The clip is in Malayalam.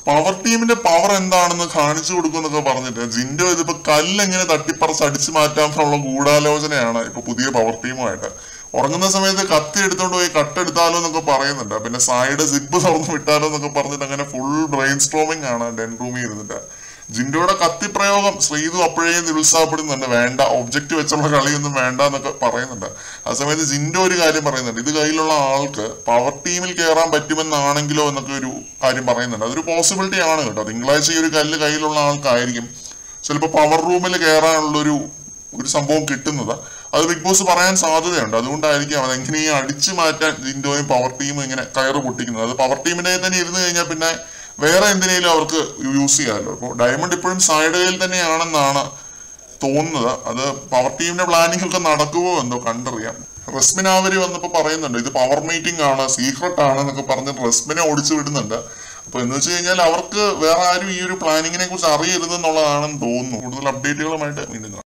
പവർ ടീമിന്റെ പവർ എന്താണെന്ന് കാണിച്ചു കൊടുക്കുമെന്നൊക്കെ പറഞ്ഞിട്ട് ജിൻഡോ ഇതിപ്പോ കല്ല് എങ്ങനെ തട്ടിപ്പറച്ച് അടിച്ചു മാറ്റാമെന്നുള്ള ഗൂഢാലോചനയാണ് ഇപ്പൊ പുതിയ പവർ ടീമുമായിട്ട് ഉറങ്ങുന്ന സമയത്ത് കത്തി എടുത്തോണ്ട് പോയി കട്ടെടുത്താലോ എന്നൊക്കെ പറയുന്നുണ്ട് പിന്നെ സായിയുടെ സിബ് തുറന്നു വിട്ടാലോ എന്നൊക്കെ പറഞ്ഞിട്ട് അങ്ങനെ ഫുൾ ബ്രെയിൻ സ്ട്രോമിംഗ് ആണ് ഡെൻ റൂമിൽ ഇരുന്നിട്ട് ജിൻഡോയുടെ കത്തിപ്രയോഗം ശ്രീതു അപ്പോഴേ നിരുത്സാഹപ്പെടുന്നുണ്ട് വേണ്ട ഒബ്ജക്റ്റ് വെച്ചുള്ള കളിയൊന്നും വേണ്ട എന്നൊക്കെ പറയുന്നുണ്ട് ആ സമയത്ത് ജിൻഡോ ഒരു കാര്യം പറയുന്നുണ്ട് ഇത് കയ്യിലുള്ള ആൾക്ക് പവർ ടീമിൽ കയറാൻ പറ്റുമെന്നാണെങ്കിലോ എന്നൊക്കെ ഒരു കാര്യം പറയുന്നുണ്ട് അതൊരു പോസിബിലിറ്റി ആണ് കേട്ടോ തിങ്കളാഴ്ച ഈ ഒരു കല്ല് കയ്യിലുള്ള ആൾക്കായിരിക്കും ചിലപ്പോൾ പവർ റൂമിൽ കയറാനുള്ളൊരു ഒരു സംഭവം കിട്ടുന്നത് അത് ബിഗ് ബോസ് പറയാൻ സാധ്യതയുണ്ട് അതുകൊണ്ടായിരിക്കും അത് എങ്ങനെ ഈ അടിച്ചു മാറ്റാൻ ജിൻഡോയും പവർ ടീമും ഇങ്ങനെ കയറ് പൊട്ടിക്കുന്നത് അത് പവർ ടീമിനെ തന്നെ ഇരുന്ന് കഴിഞ്ഞാൽ പിന്നെ വേറെ എന്തിനേലും അവർക്ക് യൂസ് ചെയ്യാമല്ലോ അപ്പോൾ ഡയമണ്ട് ഇപ്പോഴും സൈഡ് കയ്യിൽ തന്നെയാണെന്നാണ് തോന്നുന്നത് അത് പവർ ടീമിന്റെ പ്ലാനിംഗ് ഒക്കെ നടക്കുമോ എന്തോ കണ്ടറിയാം റസ്മിൻ ആവരി വന്നപ്പോൾ പറയുന്നുണ്ട് ഇത് പവർ മീറ്റിംഗ് ആണ് സീക്രട്ട് ആണ് എന്നൊക്കെ പറഞ്ഞിട്ട് റസ്മിനെ ഓടിച്ചു വിടുന്നുണ്ട് അപ്പൊ എന്ന് വെച്ച് കഴിഞ്ഞാൽ അവർക്ക് വേറെ ആരും ഈ ഒരു പ്ലാനിങ്ങിനെ കുറിച്ച് അറിയരുതെന്നുള്ളതാണെന്ന് തോന്നുന്നു കൂടുതൽ അപ്ഡേറ്റുകളുമായിട്ട് വീണ്ടും കാണാം.